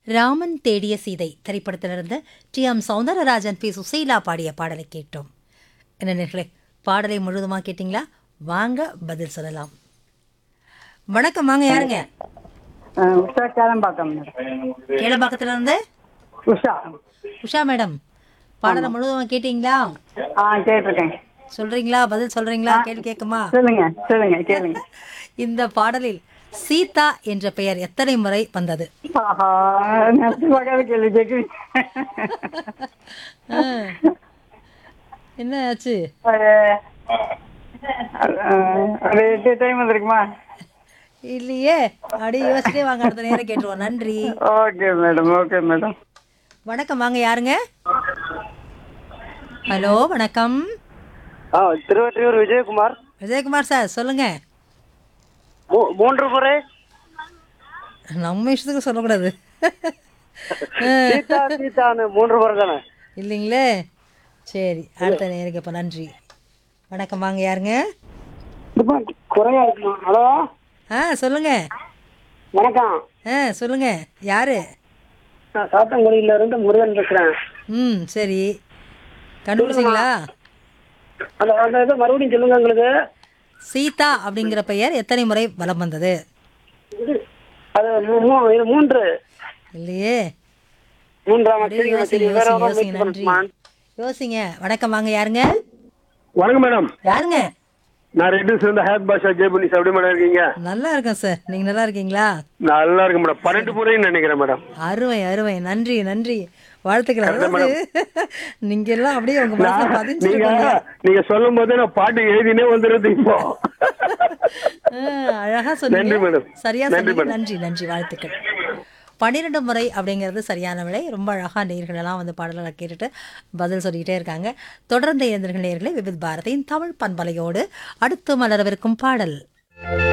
ராமன் தேடிய சீதை திரைப்படத்திலிருந்து டி எம் சௌந்தரராஜன் பி சுசீலா பாடிய பாடலை கேட்டோம் என்ன நேர்களே பாடலை முழுவதுமா கேட்டிங்களா வாங்க பதில் சொல்லலாம் வணக்கம் வாங்க யாருங்க ஆ, உஷா கேளம்பாக்கம் மேடம் கேளம்பாக்கத்துல இருந்து உஷா உஷா மேடம் பாடலை முழுவதுமா கேட்டிங்களா ஆ கேட்டிருக்கேன் சொல்றீங்களா பதில் சொல்றீங்களா கேள்வி கேட்குமா சொல்லுங்க சொல்லுங்க கேளுங்க இந்த பாடலில் சீதா என்ற பெயர் எத்தனை முறை வந்தது ஆஹா நினைச்சு பார்க்காத கேள்வி கேட்குறீங்க ஆ. என்ன ஆச்சு ஒரு, ஆ, ஒரு எட்டு டைம் வந்திருக்குமா இல்லையே அப்படியே யோசிச்சிட்டே வாங்க அடுத்த நேரம் கேட்டுருவோம் நன்றி ஓகே மேடம் ஓகே மேடம் வணக்கம் வாங்க யாருங்க ஹலோ வணக்கம் ஆ திருவற்றியூர் விஜயகுமார் விஜயகுமார் சார் சொல்லுங்க மூ- மூன்று முறை நம்ம இஷ்டத்துக்கு சொல்லக்கூடாது ஆ, சீதா சீதான்னு மூன்று முறை தானே இல்லைங்களே சரி அடுத்த நேரம் இப்போ நன்றி வணக்கம் வாங்க யாருங்க குறையா இருக்குமா ஹலோ ஆ சொல்லுங்க வணக்கம் ஆ சொல்லுங்க யாரு நான் சாத்தங்குடியில இருந்து முருகன் பேசுறேன் ம் சரி கண்டுபிடிச்சிங்களா அந்த அந்த இதை மறுபடியும் சொல்லுங்க உங்களுக்கு சீதா அப்படிங்கிற பெயர் எத்தனை முறை வலம் வந்தது அது மூ- மூ- இது மூன்று இல்லையே மூன்றாம் அப்படியே சரிங்க, யோசிங்க சரி, வேற யோசிங்க எவ்வளவு யோசிங்க முயற்சி நன்றி பண்ணணுமா? யோசிங்க வணக்கம் வாங்க யாருங்க வணக்கம் மேடம் யாருங்க நான் ரெட்டு சேர்ந்த ஹேத் பாஷா ஜெயபுனி எப்படி மேடம் இருக்கீங்க நல்லா இருக்கேன் சார் நீங்க நல்லா இருக்கீங்களா நல்லா இருக்கு மேடம் பன்னெண்டு முறைன்னு நினைக்கிறேன் மேடம் அருமை அருமை நன்றி நன்றி வாழ்த்துக்கள் அதாவது நீங்க எல்லாம் அப்படியே உங்க மனசுல நீங்க பதிஞ்சிருக்கீங்க நீங்க சொல்லும் போதே நான் பாட்டு எழுதினே வந்துருது இப்போ ஆ, அழகா நன்றி சொன்னீங்க மேடம். சரியா நன்றி சொன்னீங்க மேடம். நன்றி நன்றி வாழ்த்துக்கள் பன்னிரெண்டு முறை அப்படிங்கிறது சரியான விடை ரொம்ப அழகா நேயர்கள் எல்லாம் வந்து பாடல்களை கேட்டுட்டு பதில் சொல்லிக்கிட்டே இருக்காங்க தொடர்ந்து இளைஞர்கள் நேயர்களே விவித் பாரதியின் தமிழ் பண்பலையோடு அடுத்து மலரவிருக்கும் பாடல்